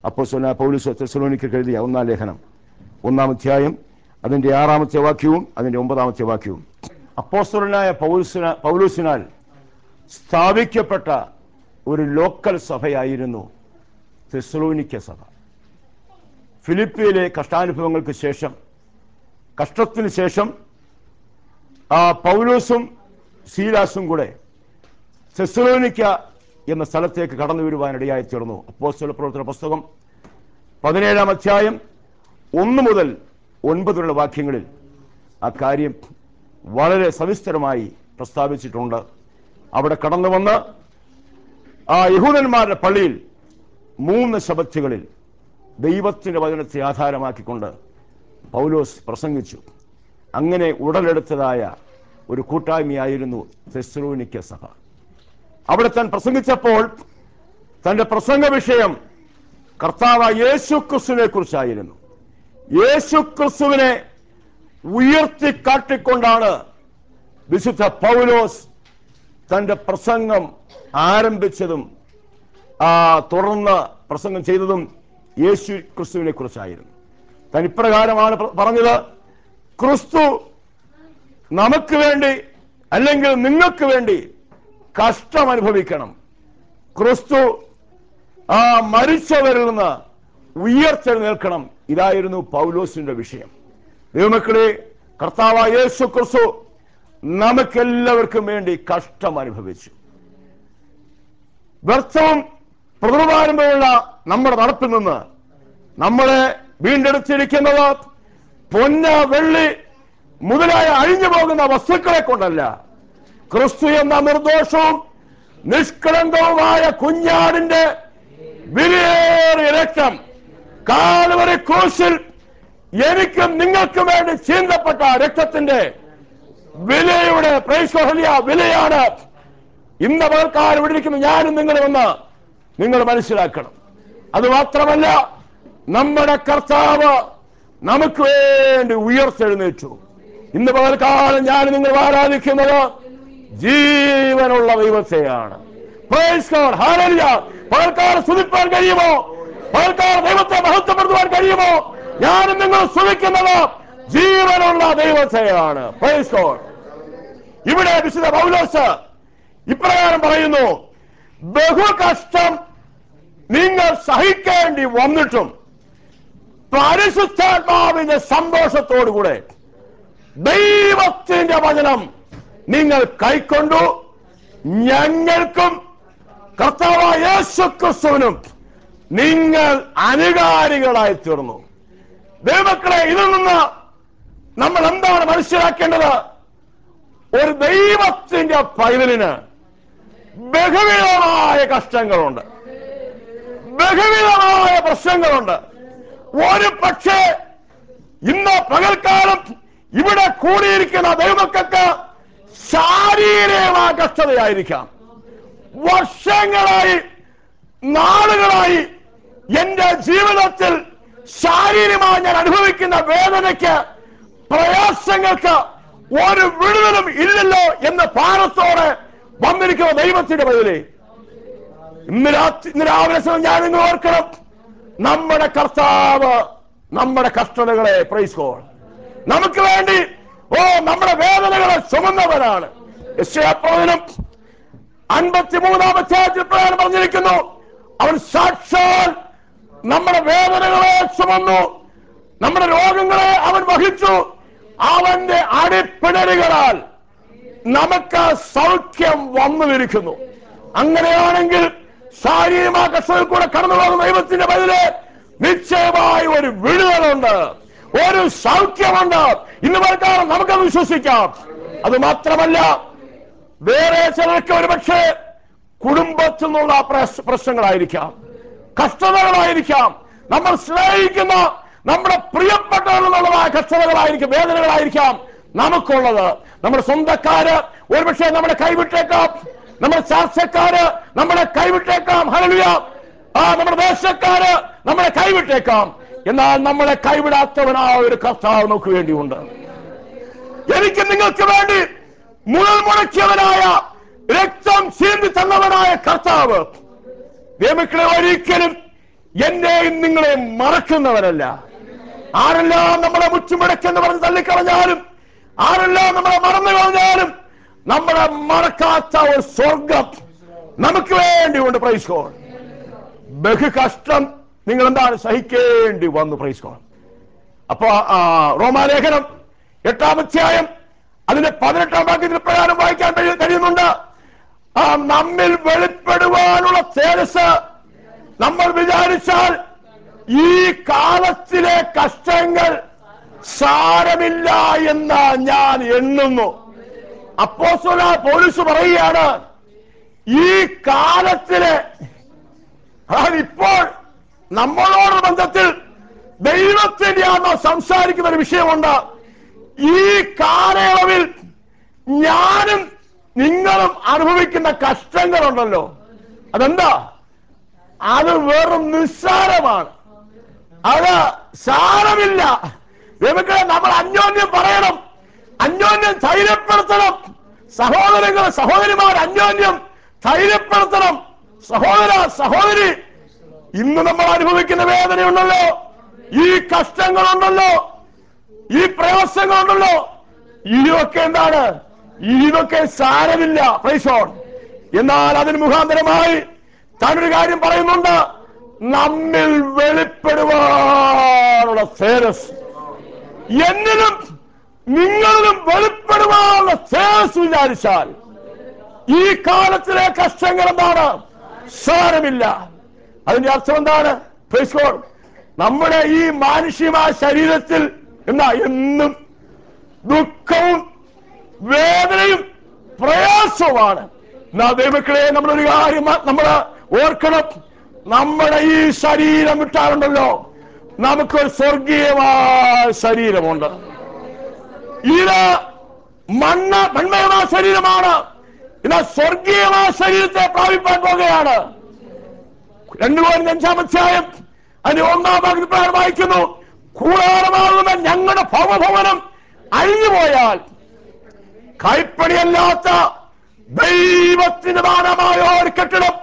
അപ്പോസ്തലനായ പൗലുസ് തെസലോനിക്കർക്ക് എഴുതിയ ഒന്നാം ലേഖനം ഒന്നാം അധ്യായം അതിന്റെ ആറാമത്തെ വാക്യവും അതിന്റെ ഒമ്പതാമത്തെ വാക്യവും അപ്പോസ്തലനായ പൗലുസിന പൗലൂസിനാൽ സ്ഥാപിക്കപ്പെട്ട ഒരു ലോക്കൽ സഭയായിരുന്നു തെസലോനിക്ക സഭ ഫിലിപ്പിയിലെ കഷ്ടാനുഭവങ്ങൾക്ക് ശേഷം കഷ്ടത്തിന് ശേഷം ആ പൗലോസും സീലാസും കൂടെ തെസലോനിക്ക എന്ന സ്ഥലത്തേക്ക് കടന്നു വരുവാനിടയായി തീർന്നു അപ്പോസ്തല പ്രവർത്തന പുസ്തകം പതിനേഴാം അധ്യായം ഒന്ന് മുതൽ ഒൻപതുള്ള വാക്യങ്ങളിൽ ആ കാര്യം വളരെ സവിസ്തരമായി പ്രസ്താവിച്ചിട്ടുണ്ട് അവിടെ കടന്നു വന്ന് ആ യഹൂദന്മാരുടെ പള്ളിയിൽ മൂന്ന് ശബത്തുകളിൽ ദൈവത്തിന്റെ വചനത്തെ ആധാരമാക്കിക്കൊണ്ട് പൗലോസ് പ്രസംഗിച്ചു അങ്ങനെ ഉടലെടുത്തതായ ഒരു കൂട്ടായ്മയായിരുന്നു തെസ്ലോനിക്ക സഭ അവിടെ താൻ പ്രസംഗിച്ചപ്പോൾ തന്റെ പ്രസംഗ വിഷയം കർത്താവ് യേശു ക്രിസ്തുവിനെ കുറിച്ചായിരുന്നു യേശു ക്രിസ്തുവിനെ ഉയർത്തിക്കാട്ടിക്കൊണ്ടാണ് വിശുദ്ധ പൗലോസ് തന്റെ പ്രസംഗം ആരംഭിച്ചതും ആ തുടർന്ന് പ്രസംഗം ചെയ്തതും യേശു ക്രിസ്തുവിനെ കുറിച്ചായിരുന്നു താൻ ഇപ്രകാരമാണ് പ- പറഞ്ഞത് ക്രിസ്തു നമുക്ക് വേണ്ടി അല്ലെങ്കിൽ നിങ്ങൾക്ക് വേണ്ടി കഷ്ടം അനുഭവിക്കണം ക്രിസ്തു ആ മരിച്ചവരിൽ നിന്ന് ഉയർത്തെഴുന്നേൽക്കണം ഇതായിരുന്നു പൗലോസിന്റെ വിഷയം ദൈവമക്കളെ കർത്താവായ യേശു ക്രിസ്തു നമുക്കെല്ലാവർക്കും വേണ്ടി കഷ്ടം അനുഭവിച്ചു വ്യർത്ഥവും പ്രതിഭാരമ്പമുള്ള നമ്മുടെ നടപ്പിൽ നിന്ന് നമ്മളെ വീണ്ടെടുത്തിരിക്കുന്നത് പൊന്ന വെള്ളി മുതലായ അഴിഞ്ഞു പോകുന്ന വസ്തുക്കളെ കൊണ്ടല്ല ക്രിസ്തു എന്ന നിർദോഷവും നിഷ്കളങ്കവുമായ കുഞ്ഞാടിന്റെ വിലയേറിയ രക്തം കാലുവരെ ക്രൂശിൽ എനിക്കും നിങ്ങൾക്കും വേണ്ടി ചീന്തപ്പെട്ട രക്തത്തിന്റെ വിലയുടെ പ്രേശ്വഹലിയ വിലയാണ് ഇന്ന് പകർക്കാർ ഇവിടെ ഇരിക്കുന്ന ഞാനും നിങ്ങളും എന്ന് നിങ്ങൾ മനസ്സിലാക്കണം അത് മാത്രമല്ല നമ്മുടെ കർത്താവ് നമുക്ക് വേണ്ടി ഉയർത്തെഴുന്നേറ്റു ഇന്ന് പകൽക്കാലം ഞാൻ നിങ്ങൾ ആരാധിക്കുന്നത് ജീവനുള്ള ദൈവത്തെയാണ് Praise God. Hallelujah. പകൽക്കാലം സ്തുതിപ്പാൻ കഴിയുമോ പകൽക്കാലം ദൈവത്തെ മഹത്വപ്പെടുത്തുവാൻ കഴിയുമോ ഞാനും നിങ്ങൾ സ്തുതിക്കുന്നത് ജീവനുള്ള ദൈവത്തെയാണ് Praise God. ഇവിടെ വിശുദ്ധ പൗലോസ് ഇപ്രകാരം പറയുന്നു ബഹു കഷ്ടം നിങ്ങൾ സഹിക്കേണ്ടി വന്നിട്ടും പരിശുദ്ധാത്മാവിന്റെ സന്തോഷത്തോടുകൂടെ ദൈവത്തിന്റെ വചനം നിങ്ങൾ കൈക്കൊണ്ടു ഞങ്ങൾക്കും കർത്താവായ യേശു ക്രിസ്തുവിനും നിങ്ങൾ അനുകാരികളായി തീർന്നു ദൈവമക്കളെ ഇതിൽ നിന്ന് നമ്മൾ എന്താണ് മനസ്സിലാക്കേണ്ടത് ഒരു ദൈവത്തിന്റെ പൈതലിന് ബഹുവിധമായ കഷ്ടങ്ങളുണ്ട് ബഹുവിധമായ പ്രശ്നങ്ങളുണ്ട് ഒരു പക്ഷേ ഇന്ന് പകൽക്കാലം ഇവിടെ കൂടിയിരിക്കുന്ന ദൈവമക്കൾക്ക് ശാരീരികമായ കഷ്ടതയായിരിക്കാം വർഷങ്ങളായി നാളുകളായി എന്റെ ജീവിതത്തിൽ ശാരീരികമായി ഞാൻ അനുഭവിക്കുന്ന വേദനയ്ക്ക് പ്രയാസങ്ങൾക്ക് ഒരു വിടുതലും ഇല്ലല്ലോ എന്ന ഭാരത്തോടെ വന്നിരിക്കുന്ന ദൈവത്തിന്റെ ബദലേ ഇന്ന് രാത്രി ഇന്ന് രാവിലെ സമയം ഞാൻ നിങ്ങൾ ഓർക്കണം നമ്മുടെ കർത്താവ് നമ്മുടെ കഷ്ടതകളെ പ്രൈസ്കോൾ നമുക്ക് വേണ്ടി ഓ നമ്മുടെ വേദനകളെ ചുമന്നവനാണ് യശയപ്രവചനം അൻപത്തിമൂന്നാം അധ്യായത്തിൽ പ്രകാരം പറഞ്ഞിരിക്കുന്നു അവൻ സാക്ഷാൽ നമ്മുടെ വേദനകളെ ചുമന്നു നമ്മുടെ രോഗങ്ങളെ അവൻ വഹിച്ചു അവന്റെ അടിപ്പിടലുകളാൽ നമുക്ക് സൗഖ്യം വന്നുമിരിക്കുന്നു അങ്ങനെയാണെങ്കിൽ ശാരീരികമായ കഷ്ടതയിൽ കൂടെ കടന്നു പോകുന്ന ദൈവത്തിന്റെ ബദല് നിശ്ചയമായി ഒരു വിടുതലുണ്ട് ഒരു സൗഖ്യമുണ്ട് ഇന്ന് പലക്കാലം നമുക്കത് വിശ്വസിക്കാം അത് മാത്രമല്ല വേറെ ചിലർക്ക് ഒരുപക്ഷെ കുടുംബത്തിൽ നിന്നുള്ള പ്രശ്- പ്രശ്നങ്ങളായിരിക്കാം കഷ്ടതകളായിരിക്കാം നമ്മൾ സ്നേഹിക്കുന്ന നമ്മുടെ പ്രിയപ്പെട്ടവരിൽ നിന്നുള്ളതായ കഷ്ടതകളായിരിക്കും വേദനകളായിരിക്കാം നമുക്കുള്ളത് നമ്മുടെ സ്വന്തക്കാര് ഒരുപക്ഷെ നമ്മളെ കൈവിട്ടേക്കാം നമ്മുടെ ചർച്ചക്കാര് നമ്മളെ കൈവിട്ടേക്കാം ഹരളിയ ആ നമ്മുടെ ദേശക്കാര് നമ്മളെ കൈവിട്ടേക്കാം എന്നാൽ നമ്മളെ കൈവിടാത്തവനായ ഒരു കർത്താവ് നമുക്ക് വേണ്ടിയുണ്ട് എനിക്ക് നിങ്ങൾക്ക് വേണ്ടി മുതൽ മുടക്കിയവനായ രക്തം ചീന്തി തന്നവനായ കർത്താവ് ദൈവമക്കളെ ഒരിക്കലും എന്നെയും നിങ്ങളെയും മറക്കുന്നവരല്ല ആരെല്ലാം നമ്മളെ മുച്ചുമിടക്കെന്ന് പറഞ്ഞ് തള്ളിക്കളഞ്ഞാലും ആരെല്ലാം നമ്മളെ മറന്നു കളഞ്ഞാലും നമ്മളെ മറക്കാത്ത ഒരു സ്വർഗം നമുക്ക് വേണ്ടി ഉണ്ട് പ്രൈസ്കോൾ ബഹു കഷ്ടം നിങ്ങൾ എന്താണ് സഹിക്കേണ്ടി വന്നു പ്രൈസ്കോൾ അപ്പൊ ആ, റോമാലേഖനം എട്ടാം അധ്യായം അതിന്റെ പതിനെട്ടാം വാക്യത്തിൽ പ്രകാരം വായിക്കാൻ കഴിയ- കഴിയുന്നുണ്ട് ആ നമ്മിൽ വെളിപ്പെടുവാനുള്ള തേജസ് നമ്മൾ വിചാരിച്ചാൽ ഈ കാലത്തിലെ കഷ്ടങ്ങൾ സാരമില്ല എന്ന് ഞാൻ എണ്ണുന്നു അപ്പോസ്തല പോലീസ് പറയുകയാണ് ഈ കാലത്തിലെ അതായത് ഇപ്പോൾ നമ്മളോട് ബന്ധത്തിൽ ദൈവത്തിന്റെ ആത്മ സംസാരിക്കുന്ന ഒരു വിഷയമുണ്ട് ഈ കാലയളവിൽ ഞാനും നിങ്ങളും അനുഭവിക്കുന്ന കഷ്ടങ്ങളുണ്ടല്ലോ അതെന്താ അത് വെറും നിസ്സാരമാണ് അത് സാരമില്ല നമുക്ക് നമ്മൾ അന്യോന്യം പറയണം അന്യോന്യം ധൈര്യപ്പെടുത്തണം സഹോദരങ്ങൾ സഹോദരിമാർ അന്യോന്യം ധൈര്യപ്പെടുത്തണം സഹോദര സഹോദരി ഇന്ന് നമ്മൾ അനുഭവിക്കുന്ന വേദനയുണ്ടല്ലോ ഈ കഷ്ടങ്ങളുണ്ടല്ലോ ഈ പ്രയാസങ്ങളുണ്ടല്ലോ ഇതൊക്കെ എന്താണ് ഇതൊക്കെ സാരമില്ല പ്രൈസോൺ എന്നാൽ അതിന് മുഖാന്തരമായി താനൊരു കാര്യം പറയുന്നുണ്ട് നമ്മിൽ വെളിപ്പെടുവാനുള്ള തേജസ് എന്നിലും നിങ്ങളിലും വെളിപ്പെടുവാനുള്ള തേജസ് വിചാരിച്ചാൽ ഈ കാലത്തിലെ കഷ്ടങ്ങൾ എന്താണ് സാരമില്ല അതിന്റെ അർത്ഥം എന്താണ് Praise God. നമ്മുടെ ഈ മാനുഷികമായ ശരീരത്തിൽ എന്താ എന്നും ദുഃഖവും വേദനയും പ്രയാസവുമാണ് എന്നാ ദൈവക്കളെ നമ്മളൊരു കാര്യം നമ്മൾ ഓർക്കണം നമ്മുടെ ഈ ശരീരം വിട്ടാലുണ്ടല്ലോ നമുക്കൊരു സ്വർഗീയമായ ശരീരമുണ്ട് ഇത് മണ്ണ് മൺമയമായ ശരീരമാണ് എന്നാൽ സ്വർഗീയമായ ശരീരത്തെ പ്രാപിപ്പാൻ പോകുകയാണ് രണ്ടു പോയിന്റ് അഞ്ചാം അധ്യായം അതിന്റെ ഒന്നാം ഭാഗത്ത് പ്രകാരം വായിക്കുന്നു കൂടാരമാകുന്ന ഞങ്ങളുടെ ഭവഭവനം അഴിഞ്ഞുപോയാൽ കൈപ്പണിയല്ലാത്ത ദൈവത്തിന് ദാനമായ ഒരു കെട്ടിടം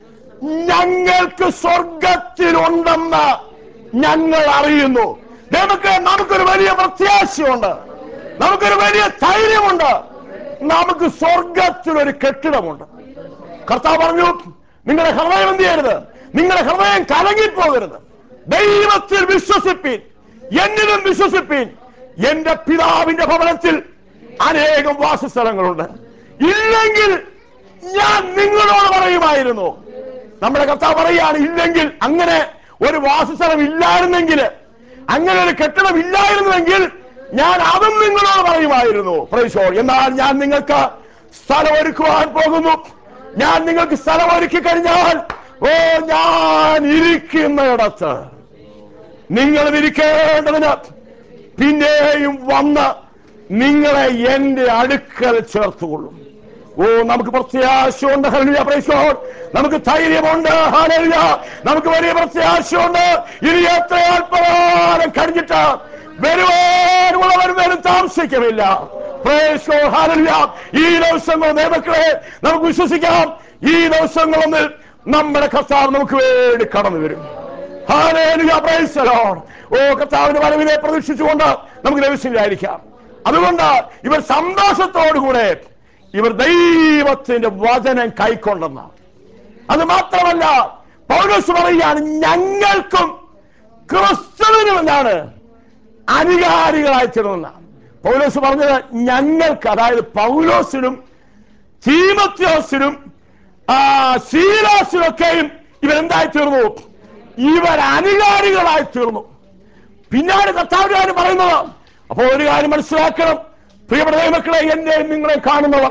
ഞങ്ങൾക്ക് സ്വർഗത്തിലുണ്ടെന്ന് ഞങ്ങൾ അറിയുന്നു നമുക്ക് നമുക്കൊരു വലിയ പ്രത്യാശയുണ്ട് നമുക്കൊരു വലിയ ധൈര്യമുണ്ട് നമുക്ക് സ്വർഗത്തിലൊരു കെട്ടിടമുണ്ട് കർത്താവ് പറഞ്ഞു നിങ്ങളുടെ ഹൃദയം എന്ത് ചെയ്യരുത് നിങ്ങളുടെ ഹൃദയം കലങ്ങിപ്പോകരുത് ദൈവത്തിൽ വിശ്വസിപ്പീൻ എന്നിലും വിശ്വസിപ്പീൻ എന്റെ പിതാവിന്റെ ഭവനത്തിൽ അനേകം വാസസ്ഥലങ്ങളുണ്ട് ഇല്ലെങ്കിൽ ഞാൻ നിങ്ങളോട് പറയുമായിരുന്നു നമ്മുടെ കർത്താവ് പറയുകയാണ് ഇല്ലെങ്കിൽ അങ്ങനെ ഒരു വാസസ്ഥലം ഇല്ലായിരുന്നെങ്കിൽ അങ്ങനെ ഒരു കെട്ടിടം ഇല്ലായിരുന്നുവെങ്കിൽ ഞാൻ അതും നിങ്ങളോട് പറയുമായിരുന്നു പ്രൈസോൾ എന്നാൽ ഞാൻ നിങ്ങൾക്ക് സ്ഥലം ഒരുക്കുവാൻ പോകുന്നു ഞാൻ നിങ്ങൾക്ക് സ്ഥലം ഒരുക്കി കഴിഞ്ഞാൽ ഓ ഞാൻ ഇരിക്കുന്നിടത്ത് നിങ്ങൾ ഇരിക്കേണ്ടതിന് പിന്നെയും വന്ന് നിങ്ങളെ എന്റെ അടുക്കൽ ചേർത്തുകൊള്ളും ഓ നമുക്ക് പ്രത്യാശയുണ്ട് ഹല്ലേലൂയ praise God. നമുക്ക് ധൈര്യമുണ്ട് ഹല്ലേലൂയ നമുക്ക് വലിയ പ്രത്യാശയുണ്ട് ഇനി എത്ര അല്പകാലം കഴിഞ്ഞിട്ട് വരുവാനുള്ളവർ വരും താമസിക്കമില്ല Praise God. Hallelujah. ഈ ദിവസങ്ങൾ ദൈവക്കളെ നമുക്ക് വിശ്വസിക്കാം ഈ ദിവസങ്ങളൊന്നിൽ നമ്മുടെ കർത്താവ് നമുക്ക് വേണ്ടി കടന്നു വരും Hallelujah. Praise the Lord. ഓ കർത്താവിന്റെ വരവിനെ പ്രതീക്ഷിച്ചുകൊണ്ട് നമുക്ക് ലഭിച്ചില്ലായിരിക്കാം അതുകൊണ്ട് ഇവർ സന്തോഷത്തോടുകൂടെ ഇവർ ദൈവത്തിന്റെ വചനം കൈക്കൊണ്ടെന്ന അത് മാത്രമല്ല പൗലോസ് പറയുകയാണ് ഞങ്ങൾക്കും ക്രിസ്തുവിനും എന്താണ് അനുകാരികളായി തീർന്ന പൗലോസ് പറഞ്ഞത് ഞങ്ങൾക്ക് അതായത് പൗലോസിനും തീമത്യോസിനും ആ ശീലാസിനൊക്കെയും ഇവരെന്തായി തീർന്നു ഇവർ അനുകാരികളായി തീർന്നു പിന്നാണ് കർത്താവിന്റെ കാര്യം പറയുന്നത് അപ്പോൾ ഒരു കാര്യം മനസ്സിലാക്കണം പ്രിയപ്പെട്ട ദൈവമക്കളെ എന്നെ നിങ്ങളെ കാണുന്നവർ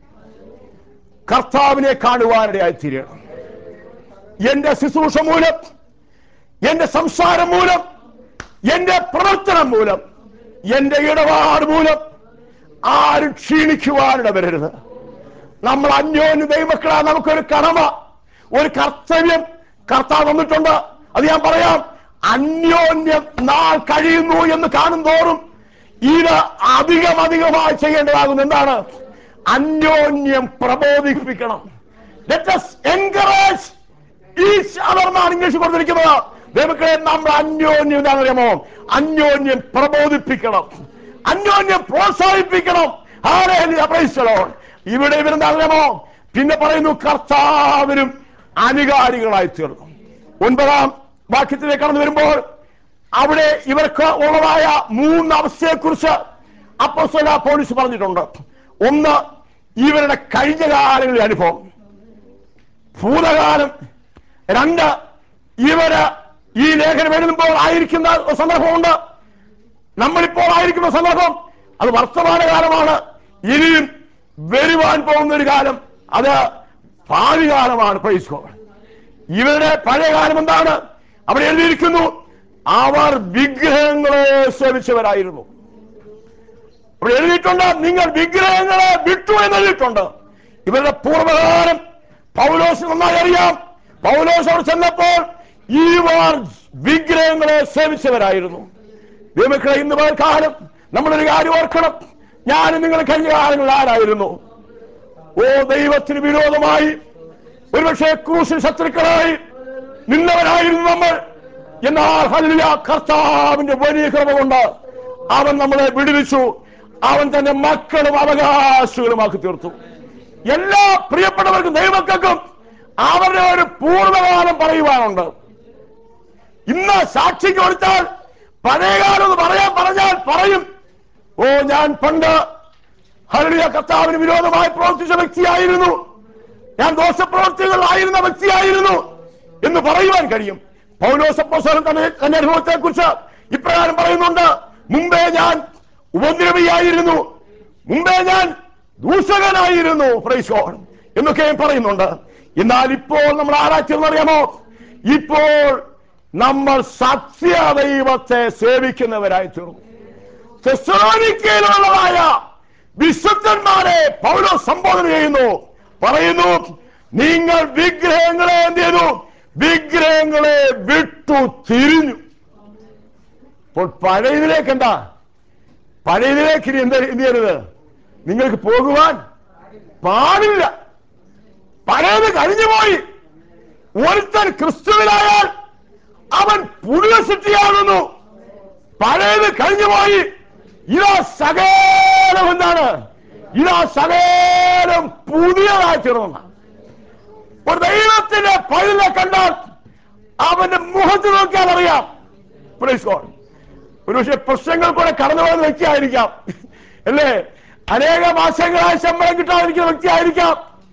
കർത്താവിനെ കാണുവാനിടയായി തീരണം എന്റെ ശുശ്രൂഷ മൂലം എന്റെ സംസാരം മൂലം എന്റെ പ്രവർത്തനം മൂലം എന്റെ ഇടപാട് മൂലം ആരും ക്ഷീണിക്കുവാനിട വരരുത് നമ്മൾ അന്യോന്യ ദൈവമക്കളാ നമുക്കൊരു കടമ ഒരു കർത്തവ്യം കർത്താവ് വന്നിട്ടുണ്ട് അത് ഞാൻ പറയാം അന്യോന്യം നാൾ കഴിയുന്നു എന്ന് കാണും തോറും ഇത് അധികം അധികമായി ചെയ്യേണ്ടതാകുന്നു എന്താണ് അന്യോന്യം പ്രബോധിപ്പിക്കണം let us encourage each other എന്നാണ് ഇംഗ്ലീഷ് കൊടുത്തിരിക്കുന്നത് ദൈവക്കളെ നമ്മൾ അന്യോന്യം എന്താ അറിയാമോ അന്യോന്യം പ്രബോധിപ്പിക്കണം അന്യോന്യം പ്രോത്സാഹിപ്പിക്കണം Hallelujah, praise the Lord. ഇവിടെ ഇവരെന്താ അറിയാമോ പിന്നെ പറയുന്നു കർത്താവിനും അനുകാരികളായി തീർന്നു ഒൻപതാം വാക്യത്തിലേക്ക് കടന്നു വരുമ്പോൾ അവിടെ ഇവർക്ക് ഉള്ളതായ മൂന്ന് അവസ്ഥയെക്കുറിച്ച് അപ്പോസ്തല പോലീസ് പറഞ്ഞിട്ടുണ്ട് ഒന്ന് ഇവരുടെ കഴിഞ്ഞ കാലങ്ങളിലെ അനുഭവം ഭൂതകാലം രണ്ട് ഇവര് ഈ ലേഖനം എഴുതുമ്പോൾ ആയിരിക്കുന്ന ഒരു സന്ദർഭമുണ്ട് നമ്മളിപ്പോൾ ആയിരിക്കുന്ന സന്ദർഭം അത് വർത്തമാനകാലമാണ് ഇനിയും വരുവാൻ പോകുന്ന ഒരു കാലം അത് ഭാവി കാലമാണ് പ്രൈസ്കോ ഇവരുടെ പഴയ കാലം എന്താണ് അവിടെ എഴുതിയിരിക്കുന്നു അവർ വിഗ്രഹങ്ങളെ സേവിച്ചവരായിരുന്നു അവിടെ എഴുതിയിട്ടുണ്ട് നിങ്ങൾ വിഗ്രഹങ്ങളെ വിട്ടു എന്ന് എഴുതിയിട്ടുണ്ട് ഇവരുടെ പൂർവ്വകാലം പൗലോസ് നന്നായി അറിയാം പൗലോസ് അവിടെ ചെന്നപ്പോൾ ഇവർ വിഗ്രഹങ്ങളെ സേവിച്ചവരായിരുന്നു ദൈവക്കളെ ഇന്ന് പകൽ കാലം നമ്മളൊരു കാര്യം ഓർക്കണം ഞാൻ നിങ്ങൾ കഴിഞ്ഞ കാലങ്ങളിൽ ആരായിരുന്നു ഓ ദൈവത്തിന് വിരോധമായി ഒരുപക്ഷെ ക്രൂശിൽ ശത്രുക്കളായി നിന്നവരായിരുന്നു നമ്മൾ എന്നാൽ ഹല്ലേലൂയ കർത്താവിന്റെ വലിയ കൃപ കൊണ്ട് അവൻ നമ്മളെ വിടുവിച്ചു അവൻ തന്റെ മക്കളും അവകാശികളുമാക്കി തീർത്തു എല്ലാ പ്രിയപ്പെട്ടവർക്കും ദൈവമക്കൾക്കും അവരുടെ ഒരു പൂർണ്ണകാലം പറയുവാനുണ്ട് ഇന്ന് സാക്ഷിക്ക് കൊടുത്താൽ പഴയകാലം എന്ന് പറയാൻ പറഞ്ഞാൽ പറയും ഓ ഞാൻ പണ്ട് ഹരിയ കർത്താവിന് വിരോധമായി പ്രവർത്തിച്ച വ്യക്തിയായിരുന്നു ഞാൻ ദോഷപ്രവർത്തികളായിരുന്ന വ്യക്തിയായിരുന്നു എന്ന് പറയുവാൻ കഴിയും പൗലോസപ്പോസലം തന്നെ തന്റെ അനുഭവത്തെ കുറിച്ച് ഇപ്രകാരം പറയുന്നുണ്ട് മുമ്പേ ഞാൻ ഉപദ്രവിയായിരുന്നു മുമ്പേ ഞാൻ ദൂഷകനായിരുന്നു പ്രൈസോൺ എന്നൊക്കെയും പറയുന്നുണ്ട് എന്നാൽ ഇപ്പോൾ നമ്മൾ ആരാച്ചെന്നറിയാമോ ഇപ്പോൾ നമ്മൾ സത്യദൈവത്തെ സേവിക്കുന്നവരായി തീർന്നു തെസ്സലോനിക്കയിലുള്ളതായ വിശുദ്ധന്മാരെ പൗലോ സംബോധന ചെയ്യുന്നു പറയുന്നു നിങ്ങൾ വിഗ്രഹങ്ങളെ എന്ത് ചെയ്തു വിഗ്രഹങ്ങളെ വിട്ടു തിരിഞ്ഞു അപ്പോൾ പഴയതിലേക്ക് എന്താ പഴയതിലേക്ക് ഇനി എന്താ എന്ത് ചെയ്യരുത് നിങ്ങൾക്ക് പോകുവാൻ പാടില്ല പഴയത് കഴിഞ്ഞു പോയി ഒരുത്തൻ ക്രിസ്തുവിലായാൽ അവൻ പുതിയ സൃഷ്ടിയാകുന്നു പഴയത് കഴിഞ്ഞുപോയി ഇതാ സകലം എന്താണ് ഇതാ സകലം പുതിയതായി തീർന്ന ഒരു ദൈവത്തിന്റെ പഴുതിനെ കണ്ടാൽ അവന്റെ മുഖത്ത് നോക്കിയാൽ അറിയാം Praise God. ഒരുപക്ഷെ പ്രശ്നങ്ങൾ കൂടെ കടന്നു പോകുന്ന വ്യക്തിയായിരിക്കാം അല്ലേ അനേക മാസങ്ങളായി ശമ്പളം കിട്ടാതിരിക്കുന്ന വ്യക്തിയായിരിക്കാം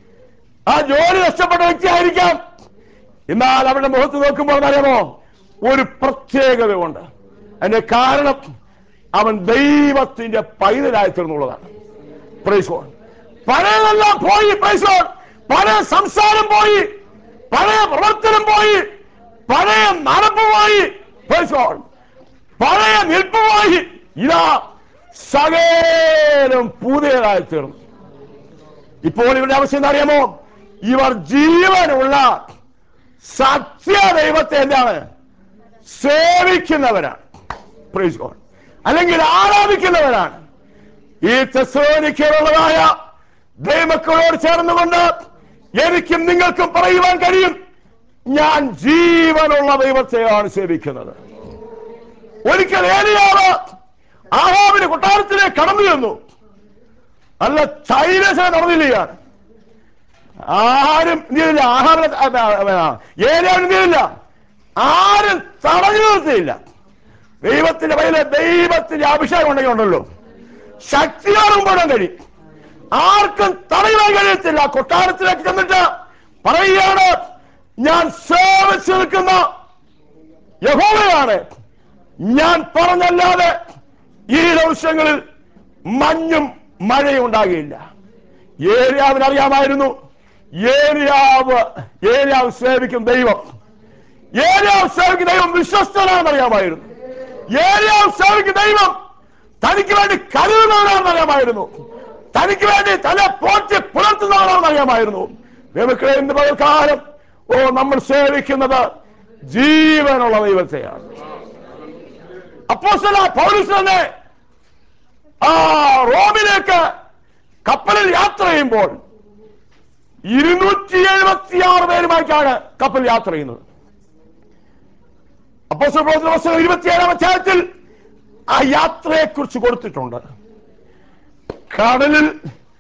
ആ ജോലി നഷ്ടപ്പെട്ട വ്യക്തിയായിരിക്കാം എന്നാൽ അവരുടെ മുഖത്ത് നോക്കുമ്പോൾ അറിയാമോ ഒരു പ്രത്യേകതയുണ്ട് അതിന്റെ കാരണം അവൻ ദൈവത്തിന്റെ പൈതലായി തീർന്നുള്ളതാണ് Praise God. പഴയതെല്ലാം പോയി Praise God. പഴയ സംസാരം പോയി പഴയ പ്രവർത്തനം പോയി പഴയ നടപ്പ് പോയി Praise God. പഴയ നിൽപ്പ് പോയി ഇതാ സകലം പുതിയതായി തീർന്നു ഇപ്പോൾ ഇവരുടെ അവസ്ഥ എന്താ അറിയാമോ ഇവർ ജീവനുള്ള സത്യദൈവത്തെ എന്താണ് സേവിക്കുന്നവരാണ് Praise God. അല്ലെങ്കിൽ ആരാധിക്കുന്നവരാണ് ഈ തെസ്സോനിക്കുള്ളതായ ദൈവമക്കളോട് ചേർന്നുകൊണ്ട് എനിക്കും നിങ്ങൾക്കും പറയുവാൻ കഴിയും ഞാൻ ജീവനുള്ള ദൈവത്തെയാണ് സേവിക്കുന്നത് ഒരിക്കൽ ഏലിയാവ് ആഹാബിന് കൊട്ടാരത്തിലേക്ക് കടന്നു ചെന്നു അല്ല ചൈനസിനെ നടന്നില്ല ആരും എന്ത് ചെയ്തില്ല ആഹാരം ഏലിയാവിന് എന്ത് ചെയ്തില്ല ആരും തടഞ്ഞു നിർത്തിയില്ല ദൈവത്തിന്റെ വയലെ ദൈവത്തിന്റെ അഭിഷേകം ഉണ്ടെങ്കിൽ ഉണ്ടല്ലോ ശക്തിയോടും പോടാൻ കഴിയും ആർക്കും തടയുവാൻ കഴിയത്തില്ല കൊട്ടാരത്തിലേക്ക് ചെന്നിട്ട് പറയുകയാണ് ഞാൻ സേവിച്ചു നിൽക്കുന്ന യഹോവയാണ് ഞാൻ പറഞ്ഞല്ലാതെ ഈ ദിവസങ്ങളിൽ മഞ്ഞും മഴയും ഉണ്ടാകുകയില്ല ഏരിയാവിന് അറിയാമായിരുന്നു ഏരിയാവ് ഏരിയാവ് സേവിക്കും ദൈവം ഏരിയാവ് സേവിക്കും ദൈവം വിശ്വസ്തനാണെന്ന് അറിയാമായിരുന്നു ഏരിയാവ് സേവിക്കും ദൈവം തനിക്ക് വേണ്ടി കരുതുന്നവരാണെന്ന് അറിയാമായിരുന്നു തനിക്ക് വേണ്ടി തല പോറ്റി പുലർത്തുന്നവരാണെന്ന് അറിയാമായിരുന്നു ദൈവക്കളെ ഇന്ന് പകൽക്കാലം ഓ നമ്മൾ സേവിക്കുന്നത് ജീവനുള്ള ദൈവത്തെയാണ് അപ്പോസ്തല പൗലുസ് തന്നെ ആ റോമിലേക്ക് കപ്പലിൽ യാത്ര ചെയ്യുമ്പോൾ ഇരുന്നൂറ്റി എഴുപത്തി ആറ് പേരുമായിട്ടാണ് കപ്പൽ യാത്ര ചെയ്യുന്നത് അപ്പോസ്തല പ്രവർത്തന പുസ്തകം ഇരുപത്തിയേഴാം അധ്യായത്തിൽ ആ യാത്രയെക്കുറിച്ച് കൊടുത്തിട്ടുണ്ട് കടലിൽ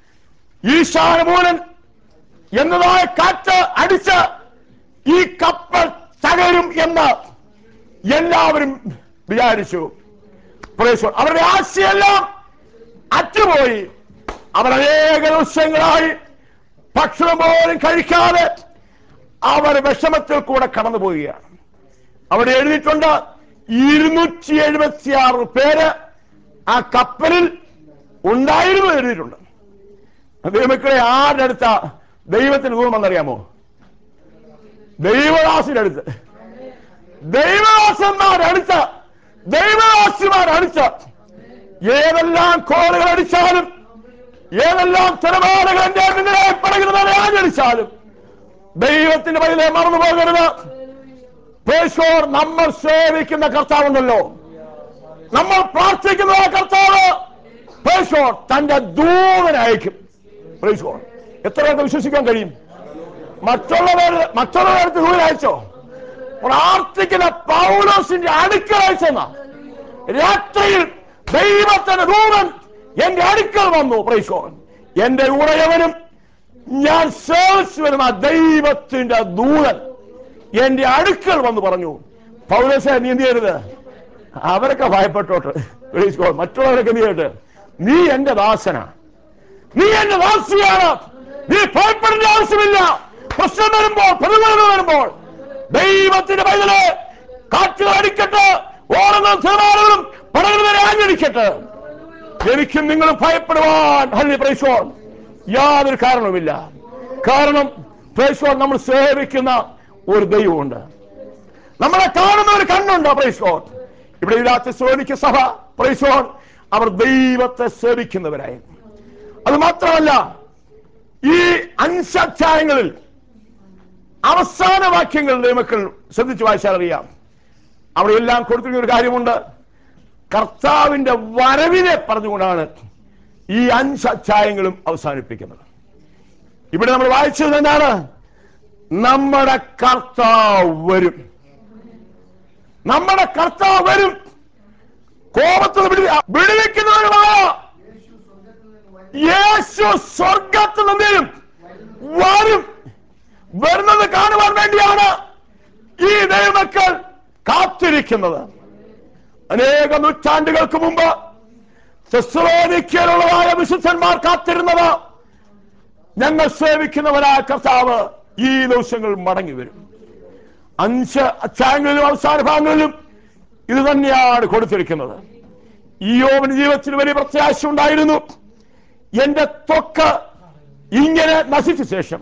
ഈശാനമൂലൻ എന്നതായ കാറ്റ് അടിച്ച് ഈ കപ്പൽ തകരും എന്ന് എല്ലാവരും വിചാരിച്ചു Praise God. അവരുടെ ആശയെല്ലാം അറ്റുപോയി അവർ അനേക ദിവസങ്ങളായി ഭക്ഷണം പോലും കഴിക്കാതെ അവർ വിഷമത്തിൽ കൂടെ കടന്നു പോവുകയാണ് അവിടെ എഴുതിയിട്ടുണ്ട് ഇരുന്നൂറ്റി എഴുപത്തി ആറ് പേര് ആ കപ്പലിൽ ഉണ്ടായിരുന്നു എഴുതിയിട്ടുണ്ട് ദൈവമക്കളെ ആരുടെ അടുത്ത ദൈവത്തിന് ദൂരം വന്നറിയാമോ ദൈവദാസിന്റെ അടുത്ത് ദൈവദാസന്മാരടുത്ത് ദൈവദാസിമാരടുത്ത് ഏതെല്ലാം കോളുകൾ അടിച്ചാലും ഏതെല്ലാം തിരമാലകൾ എന്റെ നിങ്ങളെ പടകുന്നവരെ ആഞ്ഞടിച്ചാലും ദൈവത്തിന്റെ വഴിയിലെ മറന്നു പോകരുത് പേശോർ നമ്മൾ സേവിക്കുന്ന കർത്താവുണ്ടല്ലോ നമ്മൾ പ്രാർത്ഥിക്കുന്ന ആ കർത്താവ് പേശോർ തന്റെ ദൂതനയക്കും പേശോർ എത്ര പേർക്ക് വിശ്വസിക്കാൻ കഴിയും മറ്റുള്ളവർ മറ്റുള്ളവർക്ക് ദൂരം അയച്ചോ പ്രാർത്ഥിക്കുന്ന പൗലോസിന്റെ അടുക്കൽ അയച്ചെന്ന രാത്രിയിൽ ദൈവത്തിന്റെ ദൂതൻ എന്റെ അടുക്കൽ വന്നു പ്രൈസോൻ എന്റെ ഉറയവനും ഞാൻ സേവിച്ചു വരുന്ന ദൈവത്തിന്റെ ദൂതൻ എന്റെ അടുക്കൽ വന്ന് പറഞ്ഞു പൗലോസെ നീ എന്ത് ചെയ്യരുത് അവരൊക്കെ ഭയപ്പെട്ടോട്ട് Praise God. മറ്റുള്ളവരൊക്കെ എന്ത് ചെയ്യട്ടെ നീ എന്റെ ദാസനാ നീ എന്റെ ദാസിയാണ് നീ ഭയപ്പെടേണ്ട ആവശ്യമില്ല പ്രശ്നം വരുമ്പോൾ പ്രതികൂലം വരുമ്പോൾ ദൈവത്തിന്റെ പൈതല് കാറ്റുകൾ അടിക്കട്ടെ ഓടുന്ന തീർമാനങ്ങളും പടകുന്നവരെ ആഞ്ഞടിക്കട്ടെ എനിക്കും നിങ്ങൾ ഭയപ്പെടുവാൻ ഹല്ലി പ്രൈസോൺ യാതൊരു കാരണവുമില്ല കാരണം പ്രൈസോൺ നമ്മൾ സേവിക്കുന്ന ഒരു ദൈവമുണ്ട് നമ്മളെ കാണുന്ന ഒരു കണ്ണുണ്ട് പ്രൈസോൺ ഇവിടെ ഇല്ലാത്ത സോനിക്ക് സഭ പ്രൈസോൺ അവർ ദൈവത്തെ സേവിക്കുന്നവരായി അത് മാത്രമല്ല ഈ അഞ്ചധ്യായങ്ങളിൽ അവസാന വാക്യങ്ങൾ ദൈവമക്കൾ ശ്രദ്ധിച്ചു വായിച്ചാൽ അറിയാം അവിടെ എല്ലാം കൊടുത്തിരിക്കുന്ന ഒരു കാര്യമുണ്ട് കർത്താവിന്റെ വരവിനെ പറഞ്ഞുകൊണ്ടാണ് ഈ അഞ്ച് അധ്യായങ്ങളും അവസാനിപ്പിക്കുന്നത് ഇവിടെ നമ്മൾ വായിച്ചത് എന്താണ് നമ്മുടെ കർത്താവ് വരും നമ്മുടെ കർത്താവ് വരും കോപത്തിൽ വിടുവിക്കുന്നവരുമായ യേശു സ്വർഗത്തിൽ നിന്നും വരും വരുന്നത് കാണുവാൻ വേണ്ടിയാണ് ഈ ദൈവമക്കൾ കാത്തിരിക്കുന്നത് അനേക നൂറ്റാണ്ടുകൾക്ക് മുമ്പ് തെസ്സലോനിക്കയിലുള്ളതായ വിശുദ്ധന്മാർ കാത്തിരുന്നത് ഞങ്ങൾ സേവിക്കുന്നവരായ കർത്താവ് ഈ ദിവസങ്ങൾ മടങ്ങി വരും അഞ്ച് അധ്യായങ്ങളിലും അവസാന ഭാഗങ്ങളിലും ഇത് തന്നെയാണ് കൊടുത്തിരിക്കുന്നത് ഈ യോവന് ജീവിതത്തിൽ വലിയ പ്രത്യാശ ഉണ്ടായിരുന്നു എന്റെ ത്വക്ക് ഇങ്ങനെ നശിച്ച ശേഷം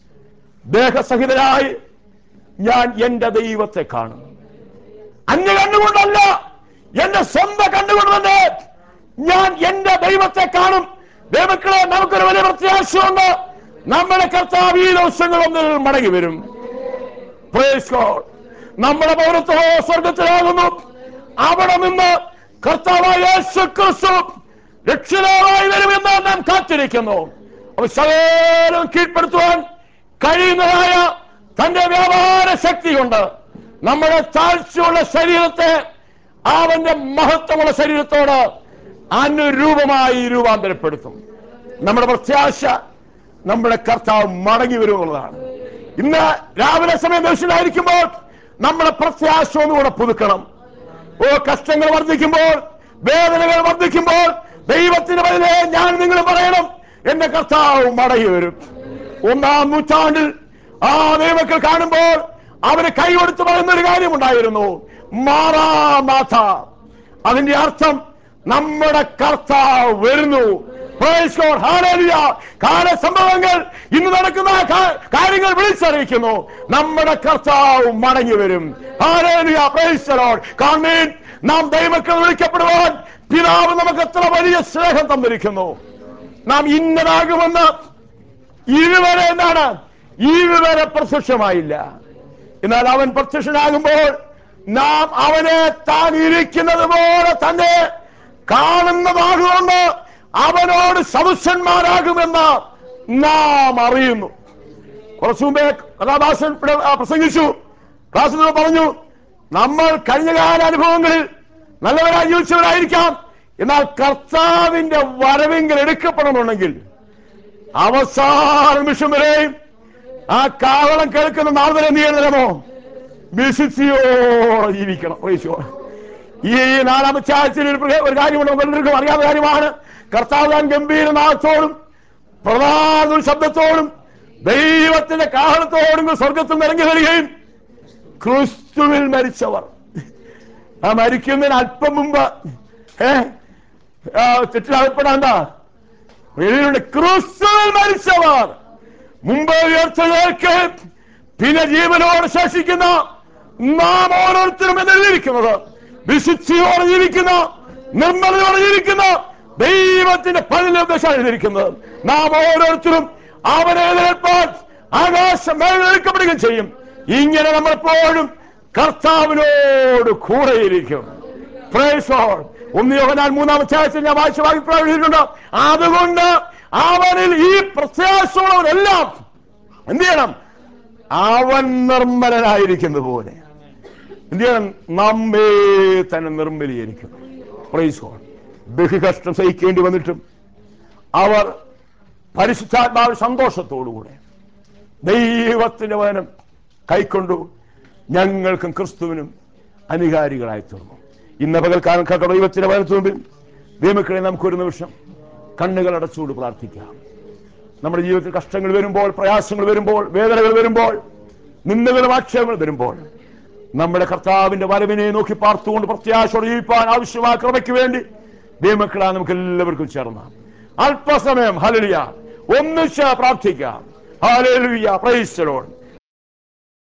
ദേഹസഹിതനായി ഞാൻ എന്റെ ദൈവത്തെ കാണും അന്യ കണ്ണുകൊണ്ടല്ല എന്റെ സ്വന്തം കണ്ണുകൊണ്ട് തന്നെ ഞാൻ എന്റെ ദൈവത്തെ കാണും ദൈവക്കളെ നമുക്കൊരു വലിയ പ്രത്യാശയുണ്ട് നമ്മുടെ കർത്താവ് ഈ ദിവസങ്ങളൊന്നിൽ മടങ്ങി വരും Praise God. നമ്മുടെ പൗരത്വ സ്വർഗത്തിലാകുന്നു അവിടെ നിന്ന് കർത്താവായ യേശു ക്രിസ്തു രക്ഷിതാവായി വരുമെന്ന് നാം കാത്തിരിക്കുന്നു അവ സകലം കീഴ്പ്പെടുത്തുവാൻ കഴിയുന്നതായ തന്റെ വ്യാപാര ശക്തി കൊണ്ട് നമ്മുടെ താഴ്ചയുള്ള ശരീരത്തെ അവന്റെ മഹത്വമുള്ള ശരീരത്തോട് അനുരൂപമായി രൂപാന്തരപ്പെടുത്തും നമ്മുടെ പ്രത്യാശ നമ്മുടെ കർത്താവ് മടങ്ങി വരുമെന്നുള്ളതാണ് ഇന്ന് രാവിലെ സമയം ദർശനായിരിക്കുമ്പോൾ നമ്മുടെ പ്രത്യാശ ഒന്നുകൂടെ പുതുക്കണം ഓ കഷ്ടങ്ങൾ വർദ്ധിക്കുമ്പോൾ വേദനകൾ വർദ്ധിക്കുമ്പോൾ ദൈവത്തിന് പതിനെ ഞാൻ നിങ്ങൾ പറയണം എന്റെ കർത്താവ് മടങ്ങി വരും ഒന്നാം നൂറ്റാണ്ടിൽ ആ ദൈവക്കൾ കാണുമ്പോൾ അവന് കൈകൊടുത്ത് പറയുന്ന ഒരു കാര്യമുണ്ടായിരുന്നു മാറാനാഥ അതിന്റെ അർത്ഥം നമ്മുടെ കർത്താവ് വരുന്നു Praise God. Hallelujah. കാല സംഭവങ്ങൾ ഇന്ന് നടക്കുന്ന കാ- കാര്യങ്ങൾ വിളിച്ചറിയിക്കുന്നു നമ്മുടെ കർത്താവ് മടങ്ങി വരും Hallelujah. Praise the Lord. കാണുന്നേൻ നാം ദൈവമക്കൾ വിളിക്കപ്പെടുവാൻ പിതാവ് നമുക്ക് എത്ര വലിയ സ്നേഹം തന്നിരിക്കുന്നു നാം ഇന്നതാകുമെന്ന് ഇതുവരെ എന്താണ് ഇതുവരെ പ്രത്യക്ഷമായില്ല എന്നാൽ അവൻ പ്രത്യക്ഷനാകുമ്പോൾ നാം അവനെ താൻ ഇരിക്കുന്നത് പോലെ തന്നെ കാണുന്നതാകുമെന്ന് അവനോട് സദൃശന്മാരാകുമെന്ന് നാം അറിയുന്നു കുറച്ചു മുമ്പേ കഥാദാസൻ ഇവിടെ, ആ, പ്രസംഗിച്ചു ക്ലാസ്സിൽ നിന്ന് പറഞ്ഞു നമ്മൾ കഴിഞ്ഞകാല അനുഭവങ്ങളിൽ നല്ലവരായി ജീവിച്ചവരായിരിക്കാം എന്നാൽ കർത്താവിന്റെ വരവെങ്കിൽ എടുക്കപ്പെടണമെങ്കിൽ അവസാന നിമിഷം വരെയും ആ കാവളം കേൾക്കുന്ന നാൾ വരെ നീ എഴുതണമോ വിശുദ്ധിയോടെ ജീവിക്കണം Praise God. ഈ നാലാമത്തെ ആഴ്ചയിൽ ഒരു പ്രത്യേക- ഒരു കാര്യമുണ്ട് എല്ലാവർക്കും അറിയാവുന്ന കാര്യമാണ് കർത്താവ് താൻ ഗംഭീര നാഥത്തോടും പ്രധാന ഒരു ശബ്ദത്തോടും ദൈവത്തിന്റെ കാഹളത്തോടും സ്വർഗത്തിൽ നിറങ്ങി വരികയും ക്രിസ്തുവിൽ മരിച്ചവർ ആ മരിക്കുന്നതിന് അല്പം മുമ്പ് ഏ തെറ്റിലകപ്പെടാണ്ട എഴുതിയിട്ടുണ്ട് ക്രിസ്തുവിൽ മരിച്ചവർ മുമ്പ് ഉയർത്തലേക്ക് പിന്നെ ജീവനോട് ശേഷിക്കുന്ന നാം ഓരോരുത്തരും എന്നെഴുതിയിരിക്കുന്നത് വിശുദ്ധിയോടെ ജീവിക്കുന്ന നിർമ്മലയോടെ ജീവിക്കുന്ന ദൈവത്തിന്റെ പതിനെട്ടാണ് എഴുതിയിരിക്കുന്നത് നാം ഓരോരുത്തരും അവനെ എതിരേൽപ്പാൻ ആകാശം മേലെടുക്കപ്പെടുകയും ചെയ്യും ഇങ്ങനെ നമ്മളെപ്പോഴും കർത്താവിനോട് കൂടെയിരിക്കും Praise God. ഒന്ന് യോഹനാൻ മൂന്നാമത്തെ ആഴ്ച ഞാൻ വായിച്ച വായിട്ടുണ്ട് അതുകൊണ്ട് അവനിൽ ഈ പ്രത്യാശമുള്ളവരെല്ലാം എന്ത് ചെയ്യണം അവൻ നിർമ്മലനായിരിക്കുന്നത് പോലെ എന്ത് ചെയ്യണം നമ്മെ തന്നെ നിർമ്മലീകരിക്കും പ്രൈസ് ഗോഡ് ബഹുകഷ്ടം സഹിക്കേണ്ടി വന്നിട്ടും അവർ പരിശുദ്ധാത്മാവ് സന്തോഷത്തോടുകൂടെ ദൈവത്തിന്റെ വചനം കൈക്കൊണ്ടു ഞങ്ങൾക്കും ക്രിസ്തുവിനും അനുകാരികളായി തീർന്നു ഇന്ന് പകൽക്കാലം കേട്ട ദൈവത്തിന്റെ വചനത്തിന് മുമ്പിൽ ദൈവക്കളെ നമുക്കൊരു നിമിഷം കണ്ണുകൾ അടച്ചുകൊണ്ട് പ്രാർത്ഥിക്കാം നമ്മുടെ ജീവിതത്തിൽ കഷ്ടങ്ങൾ വരുമ്പോൾ പ്രയാസങ്ങൾ വരുമ്പോൾ വേദനകൾ വരുമ്പോൾ നിന്ദകളും ആക്ഷേപങ്ങൾ വരുമ്പോൾ നമ്മുടെ കർത്താവിന്റെ വരവിനെ നോക്കി പാർത്തുകൊണ്ട് പ്രത്യാശയോടെ ജീവിപ്പാൻ ആവശ്യമായ കൃപയ്ക്ക് വേണ്ടി ദൈവമക്കളാ നമുക്ക് എല്ലാവർക്കും ചേർന്നാം അല്പസമയം ഹലലിയ ഒന്നിച്ച് പ്രാർത്ഥിക്കാം ഹലലിയ പ്രൈസ് ലോഡ്